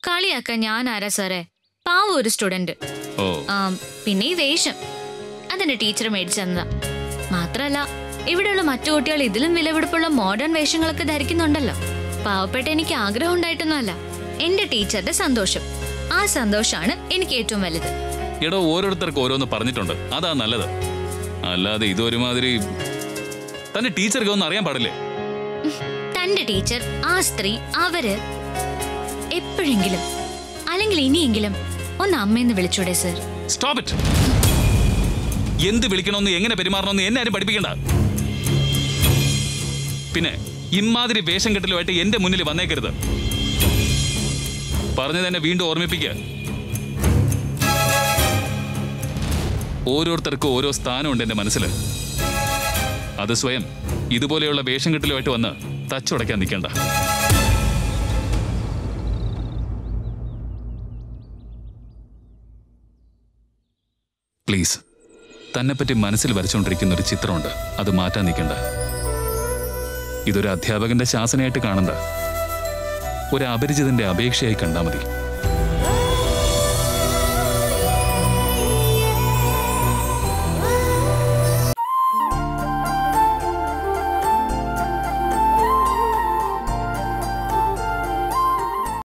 കളിയാക്കാൻ ഞാൻ ആരാ സാറേ പാവ ഒരു സ്റ്റുഡന്റ് ഓ പിന്നെ ഈ വേഷം അതെന്റെ ടീച്ചർ മേടിച്ചു തന്നതാ മാത്രല്ല ഇവിടെയുള്ള മറ്റു കുട്ടികൾ ഇതിലും വിലപിടിപ്പുള്ള മോഡേൺ വേഷങ്ങളൊക്കെ ധരിക്കുന്നുണ്ടല്ലോ പാവപ്പെട്ട എനിക്ക് ആഗ്രഹം ഉണ്ടായിട്ടൊന്നുമല്ല എന്റെ ടീച്ചറുടെ സന്തോഷം ആ സന്തോഷാണ് എനിക്ക് ഏറ്റവും വലുത് എടോ ഓരോരുത്തർക്ക് ഓരോന്ന് പറഞ്ഞിട്ടുണ്ട് അതാ നല്ലത് അല്ലാതെ ഇതൊരുമാതിരി തന്റെ ടീച്ചർക്ക് ഒന്നും അറിയാൻ പാടില്ലേ തന്റെ ടീച്ചർ ആ സ്ത്രീ അവര് എപ്പോഴെങ്കിലും അല്ലെങ്കിൽ ഇനിയെങ്കിലും ഒന്ന് അമ്മയെന്ന് വിളിച്ചൂടെ സർ സ്റ്റോപ്പ് ഇറ്റ് എന്ത് വിളിക്കണമെന്ന് എങ്ങനെ പെരുമാറണമെന്ന് എന്നെ ആരും പഠിപ്പിക്കണ്ട പിന്നെ ഇമാതിരി വേഷം കെട്ടലുമായിട്ട് എന്റെ മുന്നിൽ വന്നേക്കരുത് പറഞ്ഞു തന്നെ വീണ്ടും ഓർമ്മിപ്പിക്കുക ഓരോരുത്തർക്കും ഓരോ സ്ഥാനമുണ്ട് എന്റെ മനസ്സിൽ അത് സ്വയം ഇതുപോലെയുള്ള വേഷം കെട്ടലുമായിട്ട് വന്ന് തച്ചുടയ്ക്കാൻ നിൽക്കണ്ട പ്ലീസ് തന്നെപ്പറ്റി മനസ്സിൽ വരച്ചുകൊണ്ടിരിക്കുന്ന ഒരു ചിത്രമുണ്ട് അത് മാറ്റാൻ നിൽക്കണ്ട ഇതൊരു അധ്യാപകന്റെ ശാസനയായിട്ട് കാണണ്ട ഒരു അപരിചിതന്റെ അപേക്ഷയായി കണ്ടാൽ മതി